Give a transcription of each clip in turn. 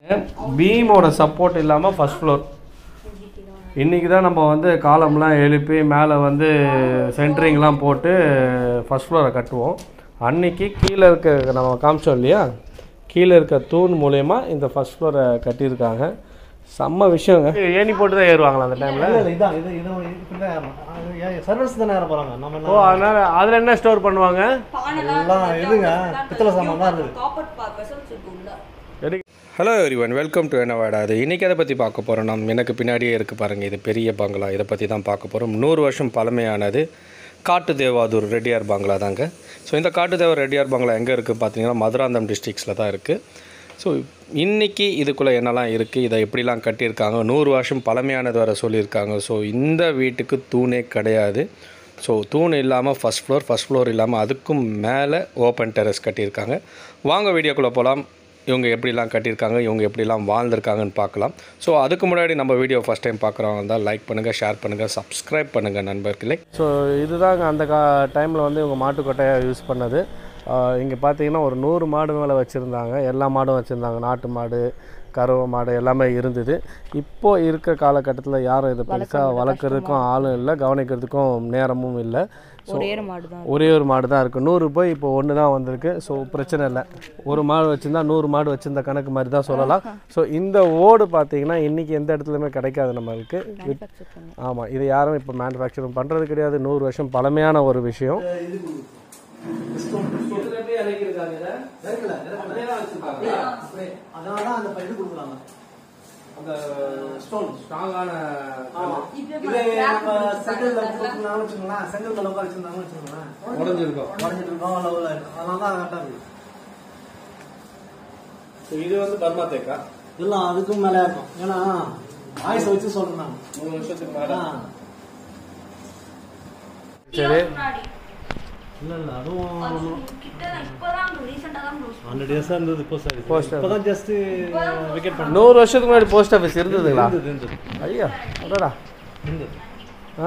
பீமோட support இல்லாமல் first floor இன்றைக்கி தான் நம்ம வந்து காலம்லாம் எழுப்பி மேலே வந்து சென்ட்ரிங்லாம் போட்டு ஃபர்ஸ்ட் ஃப்ளோரை கட்டுவோம் அன்னைக்கு கீழே இருக்க நம்ம காமிச்சோம் இல்லையா கீழே இருக்க தூண் மூலயமா இந்த ஃபர்ஸ்ட் ஃப்ளோரை கட்டியிருக்காங்க செம்ம விஷயங்க ஏணி போட்டு தான் ஏறுவாங்களா அந்த டைமில் இல்ல, இல்ல, இதான் இது இது இப்படி தான் ஏறணும். அது ஏ- சர்வர்ஸ் தானே ஏற போறாங்க நம்ம ஓ என்ன அதனால் அதில் என்ன ஸ்டோர் பண்ணுவாங்க எல்லாம் எதுங்க பித்தளை சாமான் தான் இருக்குது காப்பர் வெசல்ஸ் இருக்கு உள்ள hello everyone welcome to என்ன வாடாது இன்றைக்கி எதை பற்றி பார்க்க போகிறோம் நம்ம எனக்கு பின்னாடியே இருக்குது பாருங்கள் இது பெரிய பங்களா இதை பற்றி தான் பார்க்க போகிறோம் நூறு வருஷம் பழமையானது காட்டு தேவாதூர் ரெட்டியார் பங்களா தாங்க ஸோ இந்த காட்டு தேவர் ரெட்டியார் பங்களா எங்கே இருக்குது பார்த்தீங்கன்னா மதுராந்தகம் டிஸ்ட்ரிக்ஸில் தான் இருக்குது ஸோ இன்றைக்கி இதுக்குள்ளே என்னெல்லாம் இருக்குது இதை எப்படிலாம் கட்டியிருக்காங்க நூறு வருஷம் பழமையானது வர சொல்லியிருக்காங்க ஸோ இந்த வீட்டுக்கு தூணே கிடையாது ஸோ தூண் இல்லாமல் ஃபஸ்ட் ஃப்ளோர் ஃபஸ்ட் ஃப்ளோர் இல்லாமல் அதுக்கும் மேலே ஓப்பன் டெரஸ் கட்டியிருக்காங்க வாங்க வீடியோக்குள்ளே போகலாம் இவங்க எப்படிலாம் கட்டியிருக்காங்க இவங்க எப்படிலாம் வாழ்ந்திருக்காங்கன்னு பார்க்கலாம் ஸோ அதுக்கு முன்னாடி நம்ம வீடியோ ஃபஸ்ட் டைம் பார்க்குறவங்க இருந்தால் லைக் பண்ணுங்கள் ஷேர் பண்ணுங்கள் சப்ஸ்கிரைப் பண்ணுங்கள் நண்பர்களே ஸோ இதுதாங்க அந்த கா டைமில் வந்து இவங்க மாட்டுக்கொட்டையாக யூஸ் பண்ணது இங்கே பார்த்தீங்கன்னா ஒரு நூறு மாடு மேலே வச்சுருந்தாங்க எல்லா மாடும் வச்சுருந்தாங்க நாட்டு மாடு கறவை மாடு எல்லாமே இருந்தது இப்போ இருக்க காலகட்டத்தில் யாரும் இதை பெருசாக வளர்க்குறதுக்கும் ஆளும் இல்லை கவனிக்கிறதுக்கும் நேரமும் இல்லை ஸோ ஒரே ஒரு மாடு தான் ஒரே ஒரு மாடு தான் இருக்குது நூறு போய் இப்போ ஒன்று தான் வந்திருக்கு ஸோ பிரச்சனை இல்லை ஒரு மாடு வச்சுருந்தா நூறு மாடு வச்சிருந்த கணக்கு மாதிரி தான் சொல்லலாம் ஸோ இந்த ஓடு பார்த்தீங்கன்னா இன்றைக்கி எந்த இடத்துலையுமே கிடைக்காது நம்மளுக்கு மேனுஃபேக்சர் பண்ணி ஆமாம் இது யாரும் இப்போ மேனுஃபேக்சரிங் பண்ணுறது கிடையாது நூறு வருஷம் பழமையான ஒரு விஷயம் அதனால தான் அந்த இது கொடுக்குறாங்க அந்த ஸ்டோன் ஸ்ட்ராங்கான இதே நம்ம செங்கல்ல கொடுக்கலாம்னு வச்சுக்கோங்களேன் செங்கல் மேல உட்கார வச்சிருந்தாங்கன்னு வச்சுக்கோங்களேன் உடஞ்சிருக்கும் உடஞ்சிட்டு இருக்கோம் லெவலில் இருக்கும் அதனால தான் கரெக்டாக இருக்குது ஸோ இது வந்து பர்மா தேக்கா இதெல்லாம் அதுக்கும் மேலே இருக்கும் ஏன்னா ஆயுசை வச்சு சொல்றேன் மூணு வருஷத்துக்கு மேலே நான் சரி இல்லை இல்லை அதுவும் கிட்ட இப்பதான் ரீசெண்டா தான் யூஸ் ஹண்ட்ரட் இயர்ஸாக இருந்தது போஸ்ட் ஆஃபீஸ் Post இப்போ தான் ஜஸ்ட் விக்கெட் பண்ண நூறு வருஷத்துக்கு முன்னாடி போஸ்ட் ஆஃபீஸ் இருந்ததுங்களா இருந்தது இருந்தது ஐயா அடடா இருந்தது ஆ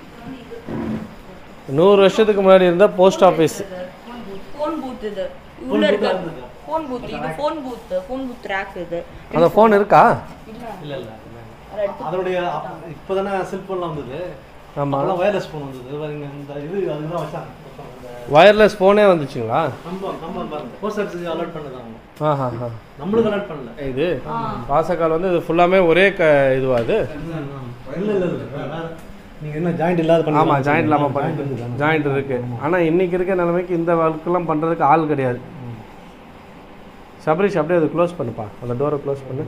நூறு வருஷத்துக்கு முன்னாடி இருந்த போஸ்ட் ஆஃபீஸ் ஃபோன் பூத் இது உள்ள இருக்கு ஃபோன் பூத் இது phone booth phone booth rack இது அந்த ஃபோன் இருக்கா இல்லை இல்லை அதனுடைய இப்போ தானே செல்ஃபோன்லாம் வந்தது ஆமாம் அதெல்லாம் வயர்லெஸ் ஃபோன் வந்தது பாருங்க இந்த இது அதுக்கு தான் வச்சாங்க இந்த வயர்லெஸ் ஃபோனே வந்துச்சுங்களா நம்பர் நம்பர் பாருங்க போஸ்ட் ஆஃபீஸ் அலர்ட் பண்ணதாங்க ஆஹா ஆ நம்மளுக்கு அலர்ட் பண்ணல இது பாசக்கால் வந்து இது ஃபுல்லாமே ஒரே க இதுவா அது இல்லை இல்லை இல்லை நீங்கள் என்ன ஜாயிண்ட் இல்லாத பண்ணி ஆமாம் ஜாயிண்ட் இல்லாமல் பண்ணி ஜாயிண்ட் இருக்கு ஆனால் இன்னைக்கு இருக்க நிலைமைக்கு இந்த ஒர்க்கெல்லாம் பண்ணுறதுக்கு ஆள் கிடையாது சபரிஷ் அப்படியே அதை க்ளோஸ் பண்ணுப்பா அந்த டோரை க்ளோஸ் பண்ணு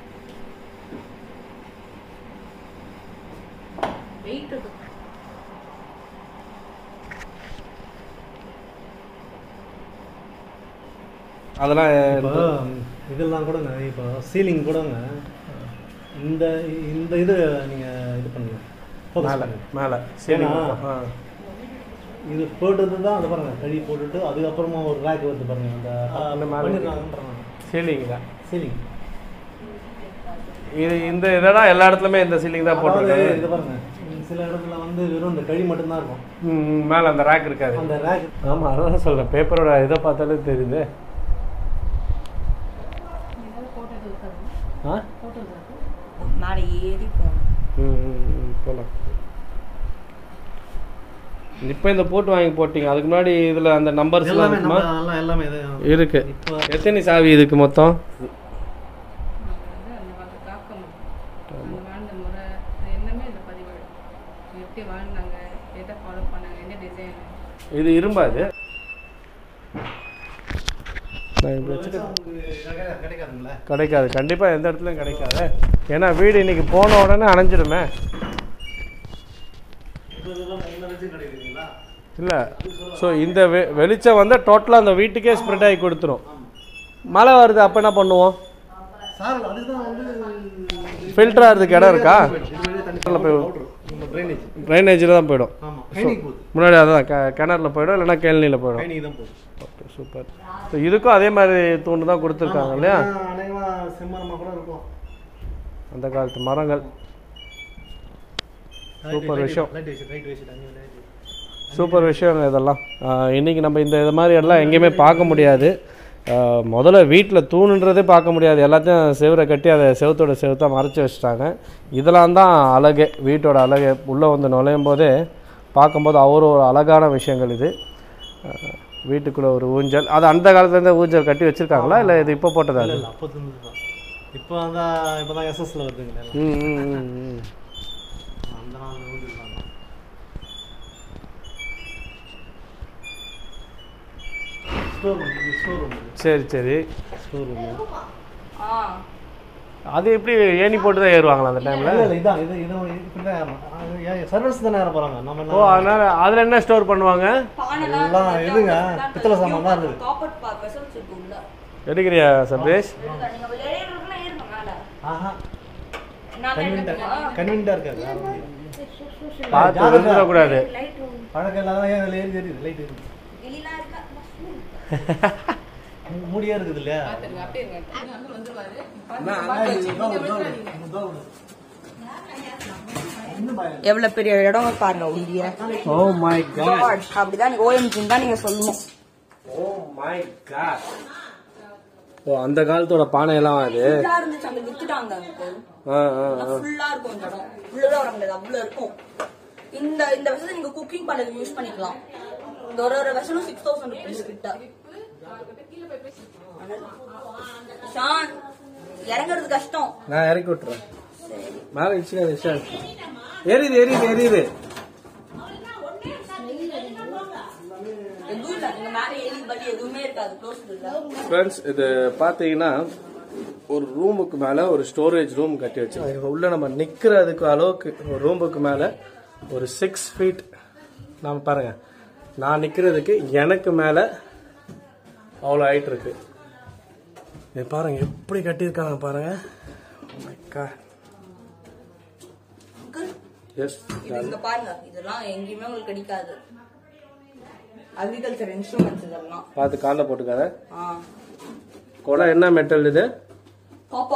வெயிட் இருக்கு அதெல்லாம் இப்போ இதெல்லாம் கூடங்க இப்போ சீலிங் கூடங்க இந்த இந்த இது நீங்கள் இது பண்ணுங்க focus மேலே பண்ணுங்க. மேலே சரி ஏன்னா, இது போட்டது தான் அது பாருங்க கழி போட்டுட்டு அதுக்கப்புறமா ஒரு ரேக் வருது பாருங்க அந்த அந்த மேல பண்ணிருக்காங்கன்றாங்க சீலிங்க சீலிங் இது இந்த இதெல்லாம் எல்லா இடத்துலையுமே இந்த சீலிங் தான் அதாவது போட்டிருக்காங்க இது பாருங்க சில இடத்துல வந்து வெறும் இந்த கழி மட்டும்தான் இருக்கும் ம், மேலே அந்த ரேக் இருக்காது அந்த ரேக் ஆமாம் அதான் சொல்கிறேன் பேப்பரோட இதை பார்த்தாலே தெரியுது ஆ மேலே ஏறி போகணும் போகலாம் இப்போ இந்த போட்டு வாங்கி போட்டீங்க அதுக்கு முன்னாடி இதில் அந்த நம்பர்ஸ்லாம் எல்லாமே இருக்குமா நம்ம எல்லாம் எல்லாமே இது இருக்கு இப்போ எத்தனை சாவி இதுக்கு மொத்தம் அந்த வகை தாக்கம் அவங்க வாழ்ந்த முறை அது எல்லாமே இந்த பதிவு எப்படி வாழ்ந்தாங்க எதை ஃபாலோ பண்ணாங்க என்ன டிசைன் இது இரும்பா இது நான் இப்படி வச்சுட்டு கிடைக்காது- கிடைக்காதுங்களே கிடைக்காது கண்டிப்பாக எந்த இடத்துலையும் கிடைக்காது ஏன்னா வீடு இன்னைக்கு போன உடனே அணைஞ்சிடுமே இப்போ இதெல்லாம் இந்த வச்சு கிடைக்குதுங்களா இல்லை ஸோ இந்த வெ வெளிச்சம் வந்து டோட்டலாக அந்த வீட்டுக்கே ஸ்ப்ரெட் ஆகி கொடுத்துரும் மழை வருது அப்போ என்ன பண்ணுவோம் சார் அதுதான் வந்து ஃபில்டர் ஆகிறதுக்கு இடம் இருக்கா இது வெளியே தண்ணி உள்ள போய் நம்ம ட்ரைனேஜ் ட்ரைனேஜில் தான் போயிடும் ஆமாம் கைனிக்கு போகுது முன்னாடி அதான் க கிணறுல போயிடும் இல்லைன்னா கேள்னியில் போயிடும் கைனிக்கு தான் போகுது ஓகே சூப்பர் ஸோ இதுக்கும் அதே மாதிரி தூண்டு தான் கொடுத்துருக்காங்க இல்லையா அநேகமாக செம்மரமாக கூட இருக்கும் அந்த காலத்து மரங்கள் சூப்பர் விஷயம் லைட் வச்சு லைட் வச்சு தண்ணி லைட் சூப்பர் விஷயங்க இதெல்லாம் ஆஹ் இன்னைக்கு நம்ம இந்த இது மாதிரி எல்லாம் எங்கேயுமே பார்க்க முடியாது ஆஹ், முதல்ல வீட்டில் தூணுன்றதே பார்க்க முடியாது எல்லாத்தையும் செவரை கட்டி அதை செவத்தோட செவத்தா மறைச்சி வச்சுட்டாங்க இதெல்லாம் தான் அழகு வீட்டோட அழகு உள்ளே வந்து நுழையும் போதே பார்க்கும்போது அவ்வளோ ஒரு அழகான விஷயங்கள் இது ஆஹ், வீட்டுக்குள்ளே ஒரு ஊஞ்சல் அது அந்த காலத்துலேருந்தே ஊஞ்சல் கட்டி வச்சுருக்காங்களா இல்லை இது இப்போ போட்டதா அது இல்லை அப்போ தான் இப்போ தான் இப்போ தான் எஸ்எஸ்ல வருதுங்க எல்லாம். ம் ம் ம் ம் அந்த நாள் ஊதிருக்காங்க ஸ்டோர் ரூம் இது ஸ்டோர் ரூம் சரி சரி ஸ்டோர் ரூம் ஆ அது எப்படி ஏணி போட்டு தான் ஏறுவாங்களா அந்த டைமில் இல்லை இல்லை இதான் இது இது இப்படி தான் ஏறணும் சர்வர்ஸ் தானே ஏற போகிறாங்க நம்ம ஓ என்ன அதனால் அதில் என்ன ஸ்டோர் பண்ணுவாங்க பானைலாம் எல்லாம் எதுங்க? பித்தளை சாமான் தான் இருக்குது. காப்பர் பா வெசல்ஸ் இருக்கு உள்ள எடுக்கிறியா சர்வேஷ் எடுங்க, நீங்க ஏறிடுறதுனா ஏறுங்க மேல ஆஹா நான் கன்வீன்ட்டாக கன்வீன்ட்டாக இருக்காது வேற ஒண்ணும் இல்ல. பார்த்து ஜாதகம். விழுந்துடக்கூடாது லைட் பழக்கம் இல்லாத ஏன் அதில் ஏறி தெரியுது லைட் எரியுது வெளியலாம் இருக்கா மூ- மூடியா இருக்குது இல்லையா பார்த்துருங்க அப்படியே இருங்க அங்கே வந்துருவாரு எவ்வளவு பெரிய இடம் பாருங்க உண்டிய ஓ மை காட் அப்படிதான் நீங்க ஓஎம்ஜின்னு தான் நீங்க சொல்லணும் ஓ மை காட் ஓ அந்த காலத்தோட பானையெல்லாம் அது ஃபுல்லா இருந்துச்சு அங்க வித்துட்டாங்க uncle. ஆ ஆ ஆ. ஃபுல்லா இருக்கும் இந்த இடம் உள்ளதான் வர முடியாது அவ்வளவு இருக்கும் இந்த இந்த வெசல் நீங்க குக்கிங் பண்ணது யூஸ் பண்ணிக்கலாம் இந்த ஒரு ஒரு வெசலும் சிக்ஸ் தௌசண்ட் ருபீஸ் கிட்ட ஷான் இறங்குறது கஷ்டம் நான் இறக்கி விட்டுறேன் மேலே இச்சுக்காது இஷ்டம் எரியுது எரியுது எரியுது எதுவும் இல்ல நீங்க மேல எலி பலி எதுவுமே இருக்காது க்ளோஸ் இல்ல ஃப்ரெண்ட்ஸ் இது பார்த்தீங்கன்னா ஒரு ரூமுக்கு மேலே ஒரு ஸ்டோரேஜ் ரூம் கட்டி வச்சு உள்ள நம்ம நிற்கிறதுக்கு அளவுக்கு ஒரு ரூமுக்கு மேலே ஒரு சிக்ஸ் ஃபீட் நாம் பாருங்க நான் நிற்கிறதுக்கு எனக்கு மேலே அவ்வளோ ஹைட் இருக்கு இது பாருங்க எப்படி கட்டியிருக்காங்க பாருங்க எஸ் இது இங்க பாருங்க இதெல்லாம் எங்கேயுமே உங்களுக்கு கிடைக்காது அக்ரிகல்ச்சர் இன்ஸ்ட்ருமெண்ட்ஸ் இதெல்லாம் பார்த்து காலில் போட்டுக்காத ஆ கூட என்ன மெட்டல் இது பாப்பா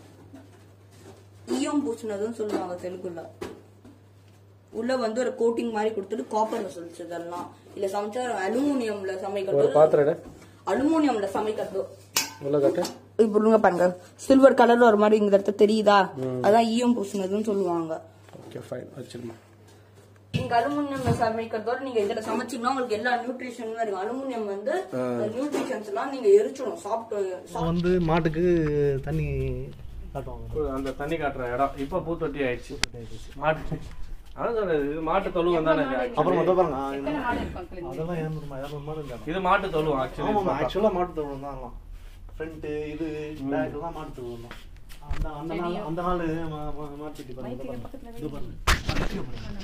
ஈயம் பூசினதுன்னு சொல்லுவாங்க தெலுங்குல உள்ள வந்து ஒரு கோட்டிங் மாதிரி கொடுத்துட்டு காப்பர் வசூல்ஸ் இதெல்லாம் இல்ல சமைச்சா அலுமினியம்ல ஒரு சமைக்கிறது பாத்திரம் எடு. அலுமினியம்ல சமைக்கிறது உள்ள கட்டு இப்ப இங்க பாருங்க சில்வர் கலர்ல ஒரு மாதிரி இந்த இடத்துல தெரியுதா அதான் ஈயம் பூசினதுன்னு சொல்லுவாங்க ஓகே ஃபைன் வச்சிருமா நீங்க அலுமினியம்ல சமைக்கிறதோட நீங்க இதுல சமைச்சீங்கன்னா உங்களுக்கு எல்லா நியூட்ரிஷனும் இருக்கும் அலுமினியம் வந்து நியூட்ரிஷன்ஸ் எல்லாம் நீங்க எரிச்சிடும் சாப்பிட்டு இப்போ வந்து மாட்டுக்கு தண்ணி காட்டுவாங்க அந்த தண்ணி காட்டுற இடம் இப்போ பூத்தொட்டி ஆயிடுச்சு மாட்டு அதான் சொல்றது இது மாட்டு தொழுவம் தானே இது actually. அப்புறம் மொத்தம் பாருங்க ஆ, எத்தனை மாடு இருக்கும் uncle? அதெல்லாம் இரநூறு இரநூறு மாடு இருந்தாங்க இது மாட்டு தொழுவம் ஆக்சுவலி ஆமாம் ஆக்சுவலாக மாட்டு தொழுவம் தான் எல்லாம் ஃப்ரண்ட்டு இது பேக் தான் மாட்டு தொழுவம் தான் அந்த அந்த நாள் அந்த நாள் மா- மா- மாட்டு சுட்டி பாருங்க இது பாருங்க இது பாருங்க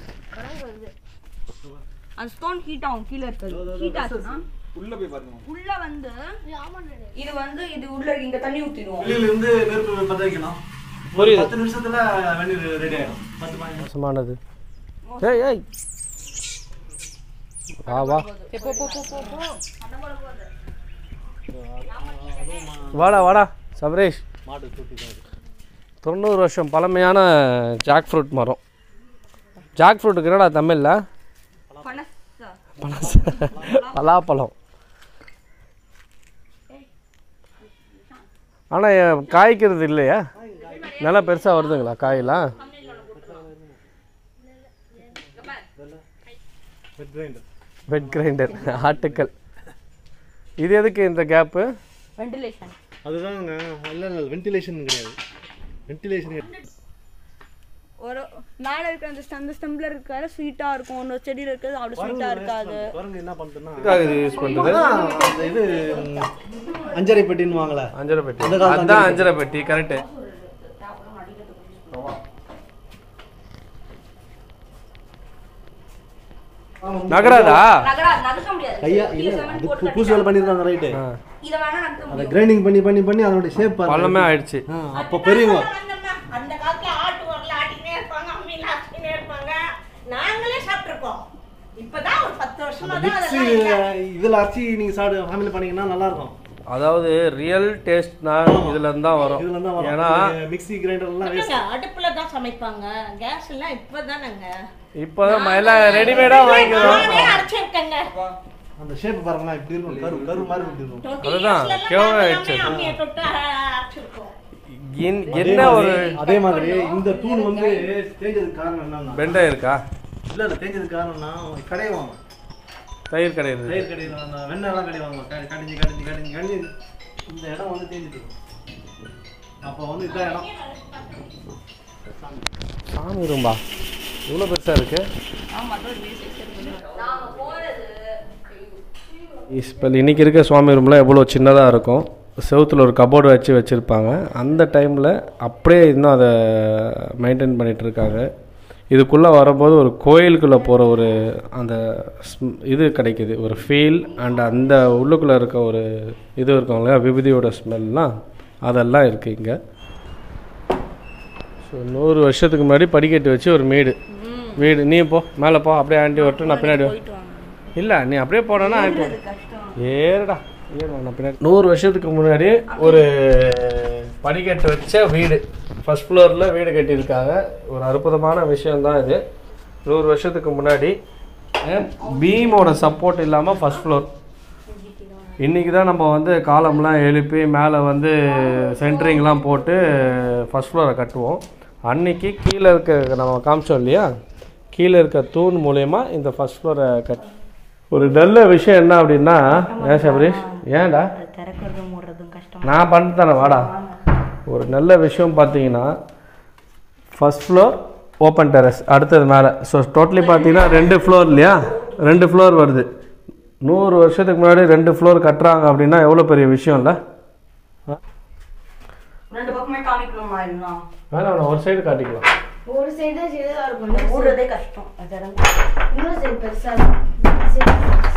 அந்த ஸ்டோன் ஹீட் ஆகும் கீழே இருக்கிறது ஹீட் ஆச்சுன்னா உள்ள போய் பாருங்க உள்ள வந்து இது வந்து இது உள்ள இங்க தண்ணி ஊத்திடுவோம் வெளியில இருந்து நெருப்பு பற்ற வைக்கணும் புரியுது. பத்து நிமிஷத்துல வெந்நீர் ரெடி ஆயிடும் பத்து பதினஞ்சு மோசமானது ஏய் ஏய் வா வா சரி, போ போ போ போ போ வாடா வாடா சபரேஷ் மாட்டு சுட்டி தான் இது. தொண்ணூறு வருஷம் பழமையான ஜாக் ஃப்ரூட் மரம் ஜாக் ஃப்ரூட்டுக்கு என்னடா தமிழில் பனசா பழச பலாப்பழம் ஆனால் காய்க்கிறது இல்லையா நல்லா பெருசாக வருதுங்களா காயெல்லாம் வெட் கிரைண்டர் பெட் கிரைண்டர் ஆட்டுக்கள் இது எதுக்கு இந்த கேப்பு வென்டிலேஷன் அதுதாங்க இல்லை இல்லை வென்டிலேஷன் கிடையாது வென்டிலேஷன் ஒரு மேல இருக்கிற அந்த அந்த ஸ்டெம்ப்ல இருக்கிற ஸ்வீட்டா இருக்கும் ஒரு செடியில இருக்கிறது அவ்வளவு ஸ்வீட்டா இருக்காது குரங்கு என்ன பண்ணுதுன்னா இது யூஸ் பண்ணுறது அந்த இது ம், அஞ்சரை பெட்டின்னு வாங்கல அஞ்சரை பெட்டி அந்த காலத்து அதுதான் அஞ்சரை பெட்டி கரெக்டு நகராதா நகரா நகர்த்த முடியாது கையா கீழே இல்ல cement அது போட்டு பூ- பூசி வேலை பண்ணிருக்காங்க ரைட்டு இத வேணா நகர்த்த அதை முடியும் கிரைண்டிங் பண்ணி பண்ணி பண்ணி அதோட ஷேப் பள்ளமே ஆயிடுச்சு அப்போ பெரியவங்க அந்த காலத்துல ஆட்டு உரல ஆட்டிக்கினே இருப்பாங்க அம்மியில ஆட்டிக்கினே இருப்பாங்க நாங்களே சாப்பிட்டுருக்கோம் இப்பதான் ஒரு பத்து வருஷமா தான் மிக்ஸி அதெல்லாம் இல்ல. இதில் அரைச்சி நீங்கள் சாப்பிடு ஃபேமிலி பண்ணீங்கன்னா நல்லா இருக்கும் அதாவது ரியல் டேஸ்ட்னா இதுல இருந்து தான் வரும் இதுல தான் ஏன்னா வரும் மிக்ஸி கிரைண்டர் எல்லாம் waste. இல்லைங்க, அடுப்புல தான் சமைப்பாங்க கேஸ் எல்லாம் இப்பதானங்க இப்போதான் எல்லாம் ரெடிமேடா வாங்கிக்கிறோம் நானே அரைச்சிருக்கேங்க அந்த ஷேப் பாருங்களேன் இப்படி இருக்கும் கரு கரு மாதிரி இப்படி இருக்கும் அதுதான், கேவல ஆயிடுச்சு. அம்மியை தொட்டு அரைச்சிருக்கோம் என்- அதே என்ன ஒரு மாதிரி- அதே மாதிரி இந்த தூண் வந்து தேஞ்சதுக்கு காரணம் என்னன்னா பெண்டாக இருக்கா இல்ல இல்ல தேஞ்சதுக்கு காரணம்னா கடைவாங்க தயிர் கிடையாது தயிர் கடையில் அந்த வெண்ணெய் எல்லாம் கடைவாங்க க- கடைஞ்சி கடைஞ்சி கடைஞ்சி கடைஞ்சி இந்த இடம் வந்து தேஞ்சிட்டு இருக்கும் அப்போ வந்து இதான் இடம் சாமி ரூம்பா இவ்வளோ பெருசாக இருக்கு இப்போ இன்றைக்கி இருக்க சுவாமி ரூம்லாம் எவ்வளோ சின்னதாக இருக்கும் செவுத்துல ஒரு கபோர்டு வச்சு வச்சுருப்பாங்க அந்த டைமில் அப்படியே இன்னும் அதை மெயின்டைன் பண்ணிகிட்டு இருக்காங்க இதுக்குள்ளே வரும்போது ஒரு கோயிலுக்குள்ளே போகிற ஒரு அந்த ஸ்ம்- இது கிடைக்குது ஒரு ஃபீல் அண்ட் அந்த உள்ளுக்குள்ளே இருக்க ஒரு இது இருக்கும் இல்லையா விபூதியோட ஸ்மெல்லாம் அதெல்லாம் இருக்குது இங்கே ஸோ நூறு வருஷத்துக்கு முன்னாடி படிக்கட்டு வச்சு ஒரு வீடு வீடு நீ போ மேலே போ அப்படியே ஆண்டி வரட்டும் நான் பின்னாடி இல்லை நீ அப்படியே போனேன்னா ஆண்டி ஏறுடா ஏறுடா நான் பின்னாடி நூறு வருஷத்துக்கு முன்னாடி ஒரு படிக்கட்டு வச்ச வீடு ஃபர்ஸ்ட் ஃப்ளோரில் வீடு கட்டியிருக்காங்க ஒரு அற்புதமான விஷயம்தான் இது நூறு வருஷத்துக்கு முன்னாடி பீமோட சப்போர்ட் இல்லாமல் ஃபர்ஸ்ட் ஃப்ளோர் இன்றைக்கி தான் நம்ம வந்து காலம்லாம் எழுப்பி மேலே வந்து சென்ட்ரிங்லாம் போட்டு ஃபர்ஸ்ட் ஃப்ளோரை கட்டுவோம் அன்னைக்கு கீழே இருக்க நம்ம காமிச்சோம் இல்லையா கீழே இருக்க தூண் மூலயமா இந்த ஃபர்ஸ்ட் ஃப்ளோரை கட் ஒரு நல்ல விஷயம் என்ன அப்படின்னா ஏன் சபரீஷ் ஏன்டா திறக்கிறது மூடுறதும் கஷ்டம் நான் பண்ணித்தரேன் வாடா ஒரு நல்ல விஷயம் பார்த்தீங்கன்னா ஃபர்ஸ்ட் ஃப்ளோர் ஓப்பன் டெரஸ் அடுத்தது மேலே ஸோ டோட்டலி பார்த்தீங்கன்னா ரெண்டு ஃப்ளோர் இல்லையா ரெண்டு ஃப்ளோர் வருது நூறு வருஷத்துக்கு முன்னாடி ரெண்டு ஃப்ளோர் கட்டுறாங்க அப்படின்னா எவ்வளோ பெரிய விஷயம் இல்லை ரெண்டு பக்கமே காமிக்கணுமா இன்னும் வேணாம் வேணாம் ஒரு சைடு காட்டிக்கலாம் ஒரு சைடு தான் சின்னதா இருக்கும் இன்னொரு மூடுறதே கஷ்டம் அது இன்னொரு சைடு பெருசா இருக்கும் இந்த side பெருசு.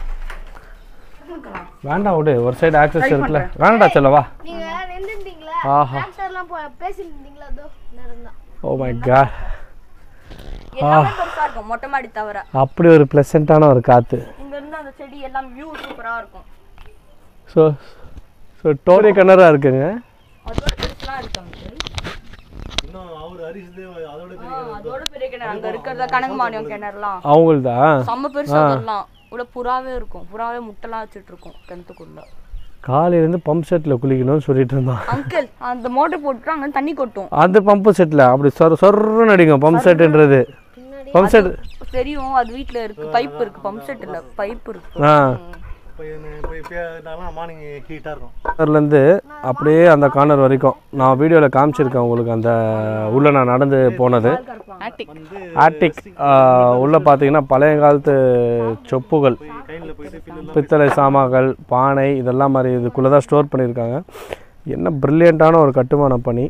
வேண்டாம் விடு ஒரு சைடு ஆக்சஸ் இருக்குல்ல வேண்டாம்டா சொல்லவா நீங்க நின்றுட்டீங்களா ஆஹா. டாக்டர்லாம் போ பேசிட்டு இருந்தீங்களா அதோ நடந்தான் ஓ மை காட் எல்லாமே பெருசா இருக்கும் மொட்டை மாடி தவிர அப்படி ஒரு ப்ளசண்ட்டான ஒரு காற்று இங்க இருந்து அந்த செடி எல்லாம் வியூ சூப்பரா இருக்கும் ஸோ ஸோ டோரி கிணறா இருக்குங்க அதோட பெருசுலாம் இருக்கு அங்கிள் இன்னும் அவர் ஹரிஷ் தேவ் அதோட ஆ, பெரிய அதோட பெரிய கிணறு அங்க இருக்கிறத கனகமானியம் கிணறுலாம் அவங்கள்தா செம்ம பெருசா அதெல்லாம் உள்ள புறாவே இருக்கும் புறாவே முட்டைலாம் வச்சுட்டு இருக்கும் கிணத்துக்குள்ள காலையிலேருந்து பம்ப் செட்டில் குளிக்கணும்னு சொல்லிட்டு இருந்தான் அங்கிள் அந்த மோட்டர் போட்டு அங்க தண்ணி கொட்டும் அந்த பம்பு செட்டில் அப்படி சொர சொர்ன்னு அடிக்கும் பம்ப் செட்டுன்றது பம்ப் செட் தெரியும் அது வீட்ல இருக்கு பைப் இருக்கு பம்ப் செட் இல்ல பைப் இருக்கு ஆ இப்போ இப்போ இப்போ மார்னிங் ஹீட்டாக இருக்கும் கார்னர்லேருந்து அப்படியே அந்த கார்னர் வரைக்கும் நான் வீடியோவில் காமிச்சிருக்கேன் உங்களுக்கு அந்த உள்ளே நான் நடந்து போனது ஆட்டிக் ஆட்டிக் உள்ளே பார்த்தீங்கன்னா பழைய காலத்து சொப்புகள் கையில் போயிட்டு பில்லு பித்தளை சாமான்கள் பானை இதெல்லாம் மாதிரி இதுக்குள்ளே தான் ஸ்டோர் பண்ணியிருக்காங்க என்ன ப்ரில்லியண்ட்டான ஒரு கட்டுமான பணி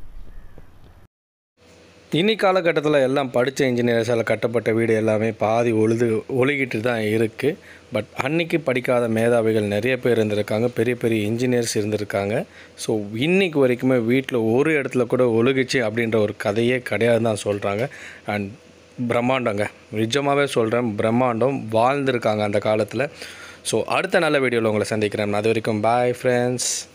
இனி காலகட்டத்தில் எல்லாம் படித்த இன்ஜினியர்ஸால் கட்டப்பட்ட வீடு எல்லாமே பாதி ஒழுது ஒழுகிட்டு தான் இருக்குது பட் அன்னைக்கு படிக்காத மேதாவிகள் நிறைய பேர் இருந்திருக்காங்க பெரிய பெரிய இன்ஜினியர்ஸ் இருந்திருக்காங்க ஸோ இன்னைக்கு வரைக்குமே வீட்டில் ஒரு இடத்துல கூட ஒழுகுச்சு அப்படின்ற ஒரு கதையே கிடையாது தான் சொல்கிறாங்க அண்ட் பிரம்மாண்டங்க நிஜமாகவே சொல்கிறேன் பிரம்மாண்டம் வாழ்ந்திருக்காங்க அந்த காலத்தில் ஸோ அடுத்த நல்ல வீடியோவில் உங்களை சந்திக்கிறேன் அது வரைக்கும் பாய் ஃப்ரெண்ட்ஸ்